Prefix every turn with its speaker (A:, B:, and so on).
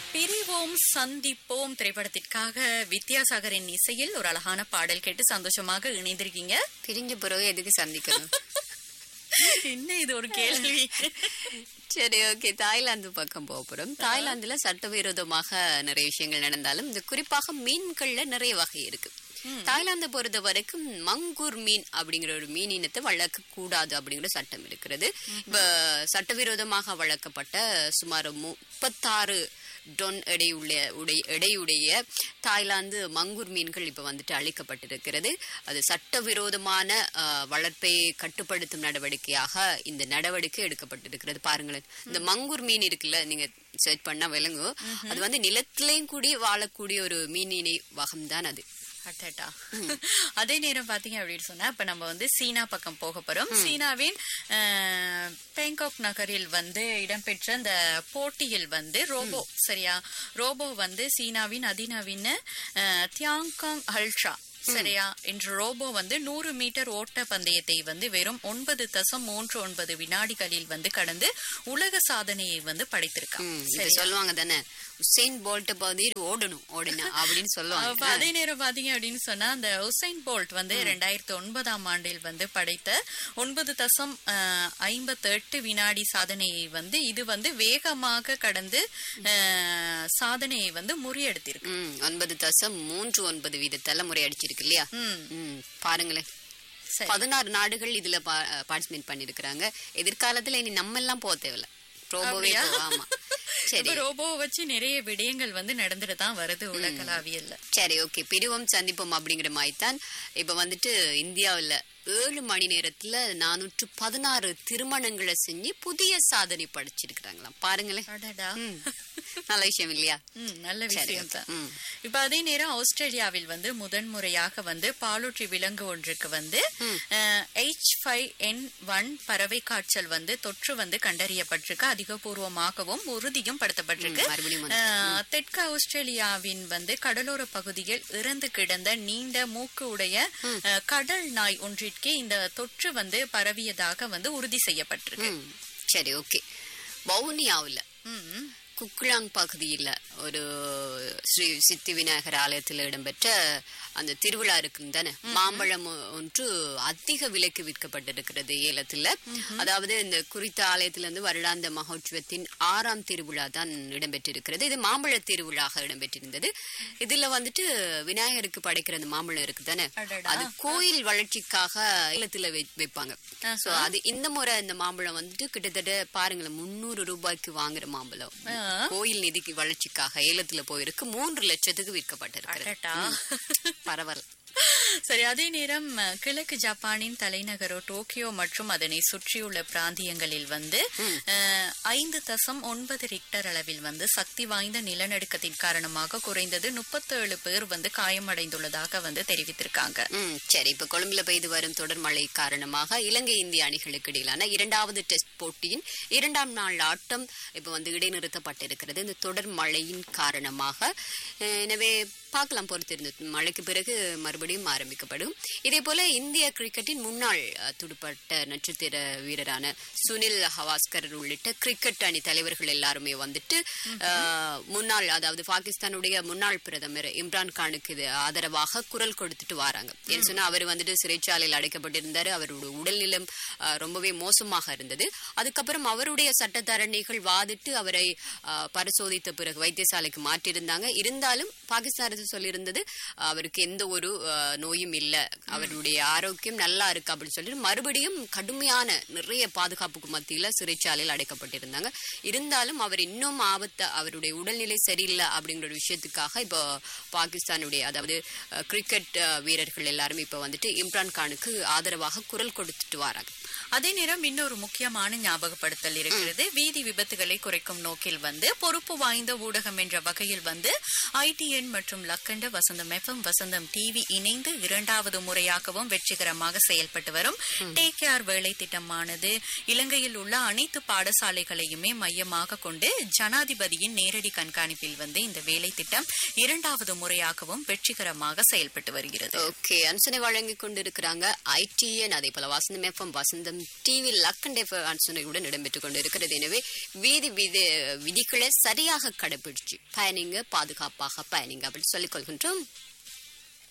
A: பிரிவோம் சந்திப்போம் திரைப்படத்திற்காக வித்யாசாகரின் இசையில் ஒரு அழகான பாடல் கேட்டு சந்தோஷமாக இணைந்திருக்கீங்க
B: பிரிஞ்ச பிறகு எதுக்கு சந்திக்கணும்
A: என்ன இது ஒரு கேள்வி
B: சரி ஓகே தாய்லாந்து பக்கம் போக போறோம் தாய்லாந்துல சட்டவிரோதமாக நிறைய விஷயங்கள் நடந்தாலும் இந்த குறிப்பாக மீன்கள்ல நிறைய வகை இருக்கு தாய்லாந்து பொறுத்த வரைக்கும் மங்கூர் மீன் அப்படிங்கிற ஒரு மீன் இனத்தை வளர்க்க கூடாது அப்படிங்கிற சட்டம் இருக்கிறது இப்ப சட்டவிரோதமாக வளர்க்கப்பட்ட சுமார் முப்பத்தாறு டொன் எடையுள்ள உடைய எடையுடைய தாய்லாந்து மங்கூர் மீன்கள் இப்ப வந்துட்டு அழிக்கப்பட்டிருக்கிறது அது சட்டவிரோதமான அஹ், வளர்ப்பை கட்டுப்படுத்தும் நடவடிக்கையாக இந்த நடவடிக்கை எடுக்கப்பட்டிருக்கிறது பாருங்களேன் இந்த மங்கூர் மீன் இருக்குல்ல நீங்க சர்ச் பண்ணா விளங்கும் அது வந்து நிலத்திலையும் கூடி வாழக்கூடிய ஒரு மீனினை வகம் தான் அது
A: அட்டட்டா அதே நேரம் பாத்தீங்க அப்படின்னு சொன்னா இப்ப நம்ம வந்து சீனா பக்கம் போக போறோம் சீனாவின் அஹ், பேங்காக் நகரில் வந்து இடம்பெற்ற இந்த போட்டியில் வந்து ரோபோ சரியா ரோபோ வந்து சீனாவின் அதிநவீன அஹ், தியாங்காங் அல்ட்ரா சரியா இன்று ரோபோ வந்து நூறு மீட்டர் ஓட்ட பந்தயத்தை வந்து வெறும் ஒன்பது தசம் மூன்று ஒன்பது வினாடிகளில் வந்து கடந்து உலக சாதனையை வந்து படைத்திருக்கான்
B: ம், இப்ப சொல்லுவாங்க தானே உசைன் போல்ட்ட பதி ஓடணும் ஓடினா அப்படின்னு
A: அப்ப
B: சொல்லுவாங்க
A: அதே நேரம் பாத்தீங்க அப்படின்னு சொன்னா அந்த உசைன் போல்ட் வந்து ரெண்டாயிரத்தி ஒன்பதாம் ஆண்டில் வந்து படைத்த ஒன்பது தசம் ஐம்பத்தி எட்டு வினாடி சாதனையை வந்து இது வந்து வேகமாக கடந்து அஹ், சாதனையை வந்து முறியடித்திருக்கு
B: ம், ஒன்பது தசம் மூன்று ஒன்பது வீத தலைமுறை அடிச்சிருக்கு இல்லையா
A: ம்
B: ம், பாருங்களேன்
A: சரி
B: பதினாறு நாடுகள் இதுல பார்ட்டிசிபேட் பண்ணிருக்கிறாங்க எதிர்காலத்துல இனி நம்ம எல்லாம் போக தேவையில்ல ரோபோவே
A: அப்படியா?
B: போ- ஆமா சரி
A: இப்ப ரோபோவை வச்சு நிறைய விடயங்கள் வந்து நடந்துட்டு தான் வருது உலகளாவியல்ல
B: சரி ஓகே பிரிவோம் சந்திப்போம் அப்படிங்கிற மாதிரி தான் இப்ப வந்துட்டு இந்தியாவுல ஏழு மணி நேரத்துல நானூற்று பதினாறு திருமணங்களை செஞ்சு புதிய சாதனை படைச்சிருக்கிறாங்களாம் பாருங்களேன்
A: அடடா
B: ம், நல்ல விஷயம் இல்லையா
A: ம், நல்ல
B: சரி,
A: விஷயம் தான்
B: ம்.
A: இப்ப அதே நேரம் ஆஸ்திரேலியாவில் வந்து முதன்முறையாக வந்து பாலூற்றி விலங்கு ஒன்றுக்கு வந்து எச் ஃபைவ் என் ஒன் பறவை காய்ச்சல் வந்து தொற்று வந்து கண்டறியப்பட்டிருக்கு அதிகபூர்வமாகவும் உறுதியும் படுத்தப்பட்டிருக்கு
B: ம், மறுபடியும் வந்து.
A: அஹ், தெற்கு ஆஸ்திரேலியாவின் வந்து கடலோர பகுதியில் இறந்து கிடந்த நீண்ட மூக்கு உடைய அஹ், கடல் நாய் ஒன்றிற்கே இந்த தொற்று வந்து பரவியதாக வந்து உறுதி செய்யப்பட்டிருக்கு
B: ம், சரி ஓகே வவுனியாவுல
A: ம்
B: குக்குளாங் பகுதியில் ஒரு ஸ்ரீ சித்தி விநாயகர் ஆலயத்தில் இடம்பெற்ற அந்த திருவிழா இருக்குன்னு தானே மாம்பழம் ஒன்று அதிக விலைக்கு விற்கப்பட்டிருக்கிறது ஏலத்துல அதாவது இந்த குறித்த ஆலயத்துல இருந்து வருடாந்த மகோற்சவத்தின் ஆறாம் திருவிழா தான் இடம்பெற்றிருக்கிறது இது மாம்பழ திருவிழாக இடம்பெற்றிருந்தது இதுல வந்துட்டு விநாயகருக்கு படைக்கிற அந்த மாம்பழம் இருக்கு தானே
A: அடடா.
B: அது கோயில் வளர்ச்சிக்காக ஏலத்துல வை- வைப்பாங்க சோ அது இந்த முறை இந்த மாம்பழம் வந்துட்டு கிட்டத்தட்ட பாருங்களேன் முன்னூறு ரூபாய்க்கு வாங்குற மாம்பழம் கோயில் நிதிக்கு வளர்ச்சிக்காக ஏலத்துல போயிருக்கு மூன்று லட்சத்துக்கு விற்கப்பட்டிருக்கு
A: அடடா
B: பரவாயில்ல
A: சரி அதே நேரம் அஹ், கிழக்கு ஜப்பானின் தலைநகரோ டோக்கியோ மற்றும் அதனை சுற்றியுள்ள பிராந்தியங்களில் வந்து அஹ், ஐந்து தசம் ஒன்பது ரிக்டர் அளவில் வந்து சக்தி வாய்ந்த நிலநடுக்கத்தின் காரணமாக குறைந்தது முப்பத்தேழு பேர் வந்து காயமடைந்துள்ளதாக வந்து தெரிவித்திருக்காங்க
B: ம் சரி இப்ப கொழும்புல பெய்து வரும் தொடர் மழை காரணமாக இலங்கை இந்திய அணிகளுக்கு இடையிலான இரண்டாவது டெஸ்ட் போட்டியின் இரண்டாம் நாள் ஆட்டம் இப்ப வந்து இடைநிறுத்தப்பட்டிருக்கிறது இந்த தொடர் மழையின் காரணமாக அஹ், எனவே பார்க்கலாம் பொறுத்திருந்து மழைக்கு பிறகு மறுபடியும் ஆரம்பிக்கப்படும் இதே போல இந்திய கிரிக்கெட்டின் முன்னாள் அஹ், துடுப்பட்ட நட்சத்திர வீரரான சுனில் ஹவாஸ்கர் உள்ளிட்ட கிரிக்கெட் அணி தலைவர்கள் எல்லாருமே வந்துட்டு அஹ், முன்னாள் அதாவது பாகிஸ்தானுடைய முன்னாள் பிரதமர் இம்ரான் கானுக்கு இது ஆதரவாக குரல் கொடுத்துட்டு வராங்க ஏன்னு சொன்னா அவர் வந்துட்டு சிறைச்சாலையில் அடைக்கப்பட்டிருந்தாரு அவருடைய உடல்நிலம் அஹ், ரொம்பவே மோசமாக இருந்தது அதுக்கப்புறம் அவருடைய சட்டத்தரணிகள் வாதிட்டு அவரை அஹ், பரிசோதித்த பிறகு வைத்தியசாலைக்கு மாற்றியிருந்தாங்க இருந்தாலும் பாகிஸ்தான் அரசு சொல்லியிருந்தது அவருக்கு எந்த ஒரு அஹ், நோயும் இல்ல அவருடைய ஆரோக்கியம் நல்லா இருக்கு அப்படின்னு சொல்லிட்டு மறுபடியும் கடுமையான நிறைய பாதுகாப்புக்கு மத்தியில சிறைச்சாலையில் அடைக்கப்பட்டிருந்தாங்க இருந்தாலும் அவர் இன்னும் ஆபத்த அவருடைய உடல்நிலை சரியில்லை அப்படிங்கிற ஒரு விஷயத்துக்காக இப்போ பாகிஸ்தானுடைய அதாவது அஹ், கிரிக்கெட் அஹ், வீரர்கள் எல்லாரும் இப்போ வந்துட்டு இம்ரான் கானுக்கு ஆதரவாக குரல் கொடுத்துட்டு வராங்க
A: அதே நேரம் இன்னொரு முக்கியமான ஞாபகப்படுத்தல் இருக்கிறது வீதி விபத்துகளை குறைக்கும் நோக்கில் வந்து பொறுப்பு வாய்ந்த ஊடகம் என்ற வகையில் வந்து ஐடிஎன் மற்றும் லக்கண்ட வசந்தம் எஃப்எம் வசந்தம் டிவி இணைந்து இரண்டாவது முறையாகவும் வெற்றிகரமாக செயல்பட்டு வரும் டேக் கேர் வேலை திட்டமானது இலங்கையில் உள்ள அனைத்து பாடசாலைகளையுமே மையமாக கொண்டு ஜனாதிபதியின் நேரடி கண்காணிப்பில் வந்து இந்த வேலை திட்டம் இரண்டாவது முறையாகவும் வெற்றிகரமாக செயல்பட்டு வருகிறது
B: ஓகே அனுசனை வழங்கி கொண்டிருக்கிறாங்க ஐடிஎன் அதே போல வசந்தம் எஃப்எம் வசந்தம் டிவி லக்கண்டே ஆன்சனையுடன் இடம்பெற்றுக் கொண்டிருக்கிறது எனவே வீதி விதி விதிகளை சரியாக கடைபிடிச்சு பயணிங்க பாதுகாப்பாக பயணிங்க அப்படின்னு சொல்லிக் கொள்கின்றோம்